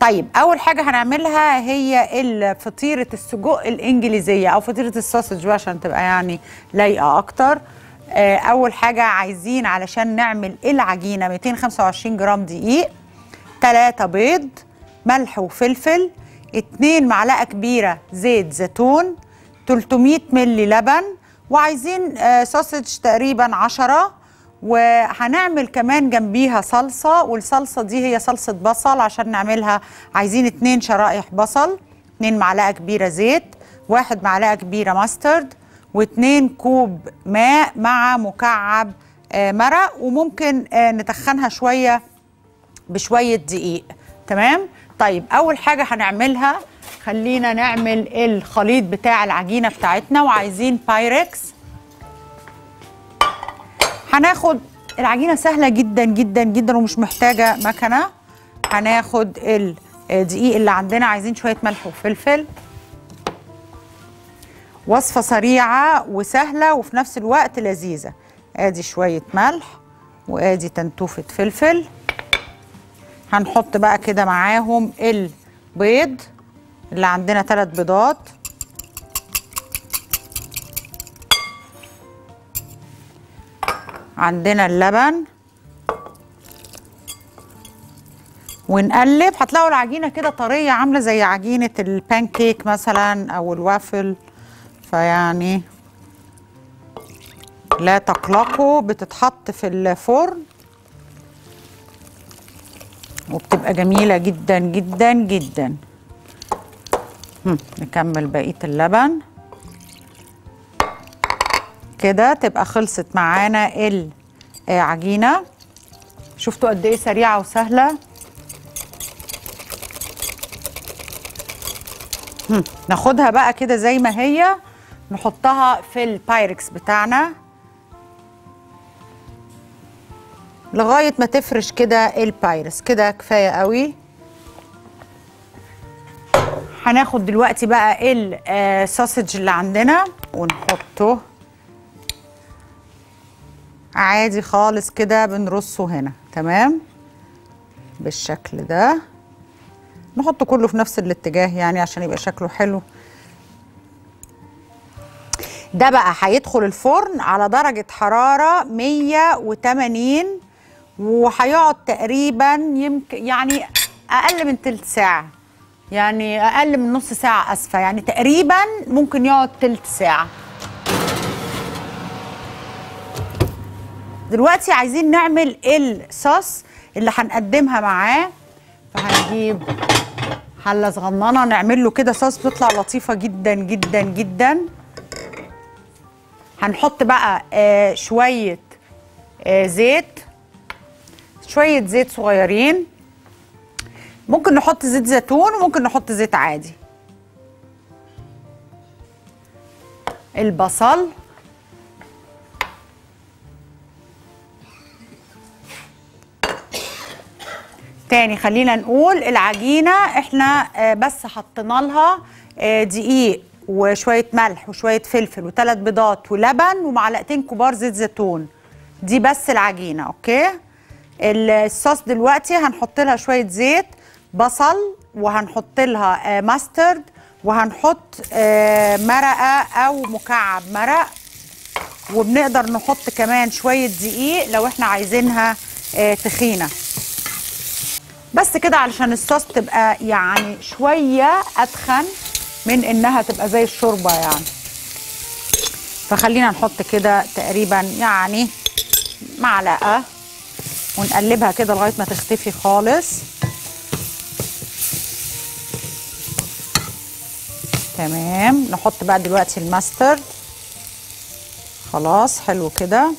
طيب اول حاجه هنعملها هي ال- فطيره السجق الانجليزيه او فطيره الساسج بقى عشان تبقى يعني لايقه اكتر آه، اول حاجه عايزين علشان نعمل العجينه 225 جرام دقيق 3 بيض ملح وفلفل 2 معلقه كبيره زيت زيتون 300 ملي لبن وعايزين آه، ساسج تقريبا 10 وهنعمل كمان جنبيها صلصه والصلصه دي هي صلصه بصل عشان نعملها عايزين 2 شرائح بصل 2 معلقه كبيره زيت واحد معلقه كبيره ماسترد واتنين كوب ماء مع مكعب آه، مرق وممكن آه، نتخنها شويه بشويه دقيق تمام طيب اول حاجه هنعملها خلينا نعمل الخليط بتاع العجينه بتاعتنا وعايزين بايركس هناخد العجينه سهله جدا جدا جدا ومش محتاجه مكنه هناخد الدقيق اللي عندنا عايزين شويه ملح وفلفل وصفه سريعه وسهله وفي نفس الوقت لذيذه ادي شويه ملح وادي تنتوفه فلفل هنحط بقى كده معاهم البيض اللي عندنا ثلاث بيضات عندنا اللبن ونقلب هتلاقوا العجينه كده طريه عامله زي عجينه البان كيك مثلا او الوافل فيعني لا تقلقوا بتتحط في الفرن وبتبقى جميله جدا جدا جدا هم، نكمل بقيه اللبن كده تبقى خلصت معانا العجينه شفتوا قد ايه سريعه وسهله هم، ناخدها بقى كده زي ما هي نحطها في البايركس بتاعنا لغايه ما تفرش كده البايركس كده كفايه قوي هناخد دلوقتي بقى الساسج اللي عندنا ونحطه عادي خالص كده بنرصه هنا تمام بالشكل ده نحطه كله في نفس الاتجاه يعني عشان يبقى شكله حلو ده بقى هيدخل الفرن على درجة حرارة 180 وهيقعد تقريبا يمكن يعني أقل من تلت ساعة يعني أقل من نص ساعة أسفة يعني تقريبا ممكن يقعد تلت ساعة دلوقتي عايزين نعمل الصوص اللي هنقدمها معاه فهنجيب حله صغننه نعمل له كده صوص بتطلع لطيفه جدا جدا جدا هنحط بقى آه شويه آه زيت شويه زيت صغيرين ممكن نحط زيت زيتون وممكن نحط زيت عادي البصل تاني خلينا نقول العجينة احنا آه، بس حطينا لها آه، دقيق وشوية ملح وشوية فلفل وثلاث بيضات ولبن ومعلقتين كبار زيت زيتون دي بس العجينة اوكي الصوص دلوقتي هنحط لها شوية زيت بصل وهنحط لها آه، ماسترد وهنحط آه، مرقة او مكعب مرق وبنقدر نحط كمان شوية دقيق لو احنا عايزينها آه، تخينة بس كده علشان الصوص تبقى يعني شوية أتخن من إنها تبقى زي الشوربة يعني فخلينا نحط كده تقريبا يعني معلقة ونقلبها كده لغاية ما تختفي خالص تمام نحط بقى دلوقتي الماسترد خلاص حلو كده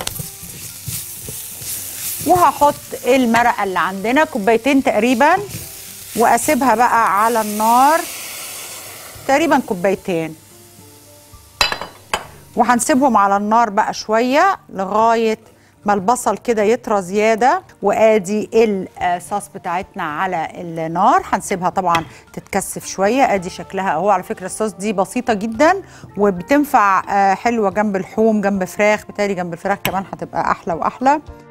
وهحط المرقه اللي عندنا كوبايتين تقريبا واسيبها بقى على النار تقريبا كوبايتين وهنسيبهم على النار بقى شويه لغايه ما البصل كده يطرى زياده وادي الصوص بتاعتنا على النار هنسيبها طبعا تتكثف شويه ادي شكلها اهو على فكره الصوص دي بسيطه جدا وبتنفع آه، حلوه جنب اللحوم جنب فراخ بالتالي جنب الفراخ كمان هتبقى احلى واحلى